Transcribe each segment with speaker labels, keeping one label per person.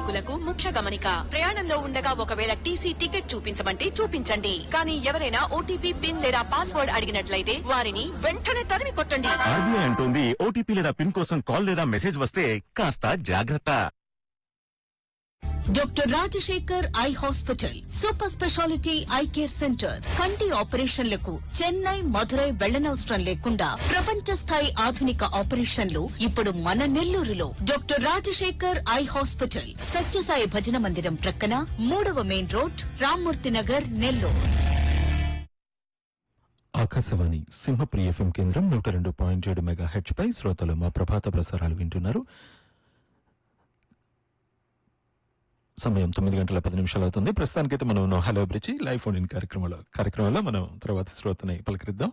Speaker 1: ప్రయాణికులకు ముఖ్య గమనిక ప్రయాణంలో ఉండగా ఒకవేళ టీసీ టికెట్ చూపించమంటే చూపించండి కానీ ఎవరైనా ఓటీపీ పిన్ లేదా పాస్వర్డ్ అడిగినట్లయితే వారిని వెంటనే తరిమి కొట్టండి
Speaker 2: ఆర్బీఐ అంటోంది ఓటీపీ లేదా పిన్ కోసం కాల్ లేదా మెసేజ్ వస్తే కాస్త జాగ్రత్త
Speaker 3: doctor Rajasekhar eye hospital super speciality eye care centre కంటి ఆపరేషన్లకు చెన్నై మధురై వెళ్లనవసరం లేకుండా ప్రపంచ స్థాయి ఆధునిక ఆపరేషన్లు ఇప్పుడు మన నెల్లూరులో doctor Rajasekhar eye hospital Satyasai భజన మందిరం ప్రక్కన మూడవ main road Rammurthy Nagar Nellore
Speaker 4: Akashvani Simhapriya FM కేంద్రం నూట రెండు పాయింట్ ఏడు మెగా హెచ్ పై శ్రోతలు మా ప్రభాత ప్రసారాలు వింటున్నారు సమయం తొమ్మిది గంటల పది నిమిషాలు అవుతుంది ప్రస్తుతానికైతే మనం ఉన్న హలో బ్రిచి లైవ్ ఫోన్ ఇన్ కార్యక్రమంలో కార్యక్రమంలో మనం తర్వాత శ్రోతని పలకరిద్దాం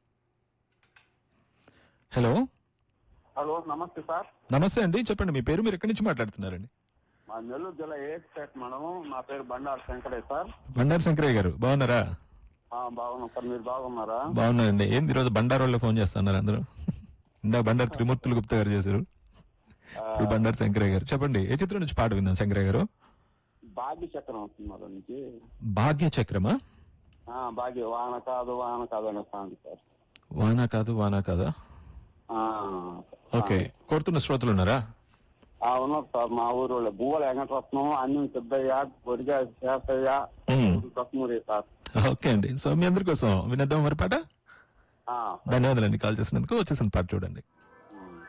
Speaker 4: హలో
Speaker 5: హలో నమస్తే సార్
Speaker 4: నమస్తే అండి చెప్పండి మీ పేరు మీరు ఎక్కడి నుంచి మాట్లాడుతున్నారండి
Speaker 5: మా నెల్లూరు జిల్లా ఏఎస్ పేట మేడం నా పేరు బండారు శంకరే సార్
Speaker 4: బండారు శంకరయ్య గారు బాగున్నారా
Speaker 5: ఆ, బాగున్నాం సార్ మీరు బాగున్నారా
Speaker 4: బాగున్నారండి ఏంది ఈరోజు బండారు వాళ్ళు ఫోన్ చేస్తున్నారు అందరూ ఇందా బండారు త్రిమూర్తులు గుప్తా గారు చేశారు ఇప్పుడు బండారు శంకరయ్య గారు చెప్పండి ఏ చిత్రం నుంచి పాట విందాం శంకరయ్య గారు
Speaker 5: భాగ్య చక్రం వస్తున్నారు నుంచి
Speaker 4: భాగ్య చక్రమా
Speaker 5: ఆ, భాగ్య వాన కాదు వాన కాదు అనే సాంగ్ సార్
Speaker 4: వానా కాదు వానా కాదా
Speaker 5: ఆ,
Speaker 4: ఓకే కోరుతున్న శ్రోతలు ఉన్నారా
Speaker 5: ఆ, ఉన్నారు సార్ మా ఊరు వాళ్ళు బువ్వల వెంకటరత్నం అన్నం సిద్ధయ్య బొడిగా శేషయ్య
Speaker 4: మ్మ్.
Speaker 5: కశ్మూరి సార్
Speaker 4: ఓకే అండి సో మీ అందరి కోసం వినేద్దాం మరి పాట
Speaker 5: ఆ,
Speaker 4: ధన్యవాదాలండి కాల్ చేసినందుకు వచ్చేసిన పాట చూడండి